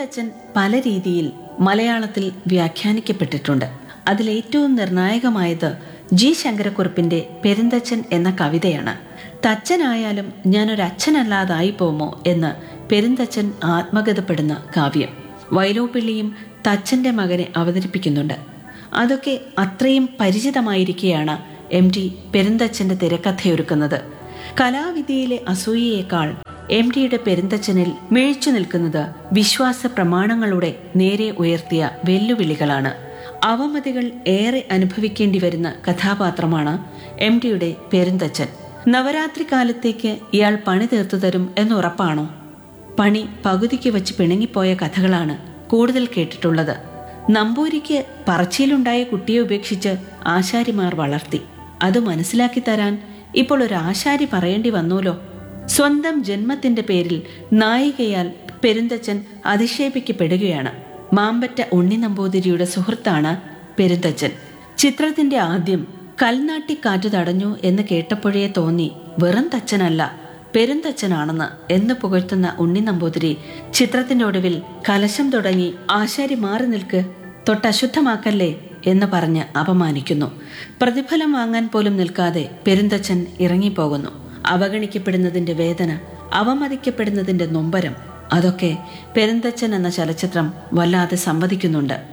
പെരുന്തച്ചൻ പല രീതിയിൽ മലയാളത്തിൽ വ്യാഖ്യാനിക്കപ്പെട്ടിട്ടുണ്ട് അതിലേറ്റവും നിർണായകമായത് ജി ശങ്കരക്കുറുപ്പിന്റെ പെരുന്തച്ചൻ എന്ന കവിതയാണ് തച്ചനായാലും ഞാനൊരച്ഛനല്ലാതായി പോമോ എന്ന് പെരുന്തച്ചൻ ആത്മഗതപ്പെടുന്ന കാവ്യം വൈലോപ്പിള്ളിയും തച്ചന്റെ മകനെ അവതരിപ്പിക്കുന്നുണ്ട് അതൊക്കെ അത്രയും പരിചിതമായിരിക്കെയാണ് എം ടി പെരുന്തച്ചന്റെ തിരക്കഥയൊരുക്കുന്നത് കലാവിധിയിലെ അസൂയയേക്കാൾ എം ടിയുടെ പെരുന്തച്ചനിൽ മിഴിച്ചു നിൽക്കുന്നത് വിശ്വാസ പ്രമാണങ്ങളുടെ നേരെ ഉയർത്തിയ വെല്ലുവിളികളാണ് അവമതികൾ ഏറെ അനുഭവിക്കേണ്ടി വരുന്ന കഥാപാത്രമാണ് എം ടിയുടെ പെരുന്തച്ചൻ നവരാത്രി കാലത്തേക്ക് ഇയാൾ പണി തീർത്തു തരും എന്നുറപ്പാണോ പണി പകുതിക്ക് വെച്ച് പിണങ്ങിപ്പോയ കഥകളാണ് കൂടുതൽ കേട്ടിട്ടുള്ളത് നമ്പൂരിക്ക് പറച്ചിയിലുണ്ടായ കുട്ടിയെ ഉപേക്ഷിച്ച് ആശാരിമാർ വളർത്തി അത് മനസ്സിലാക്കി തരാൻ ഇപ്പോൾ ഒരു ആശാരി പറയേണ്ടി വന്നൂലോ സ്വന്തം ജന്മത്തിന്റെ പേരിൽ നായികയാൽ പെരുന്തച്ചൻ അധിക്ഷേപിക്കപ്പെടുകയാണ് മാമ്പറ്റ ഉണ്ണി നമ്പൂതിരിയുടെ സുഹൃത്താണ് പെരുന്തച്ചൻ ചിത്രത്തിന്റെ ആദ്യം കൽനാട്ടി കാറ്റു തടഞ്ഞു എന്ന് കേട്ടപ്പോഴേ തോന്നി വെറും തച്ചനല്ല പെരുന്തച്ചനാണെന്ന് എന്ന് പുകഴ്ത്തുന്ന ഉണ്ണി നമ്പൂതിരി ചിത്രത്തിന്റെ ഒടുവിൽ കലശം തുടങ്ങി ആശാരി മാറി നിൽക്ക് തൊട്ടശുദ്ധമാക്കല്ലേ എന്ന് പറഞ്ഞ് അപമാനിക്കുന്നു പ്രതിഫലം വാങ്ങാൻ പോലും നിൽക്കാതെ പെരുന്തച്ചൻ ഇറങ്ങിപ്പോകുന്നു അവഗണിക്കപ്പെടുന്നതിന്റെ വേദന അവമതിക്കപ്പെടുന്നതിന്റെ നൊമ്പരം അതൊക്കെ പെരുന്തച്ചൻ എന്ന ചലച്ചിത്രം വല്ലാതെ സംവദിക്കുന്നുണ്ട്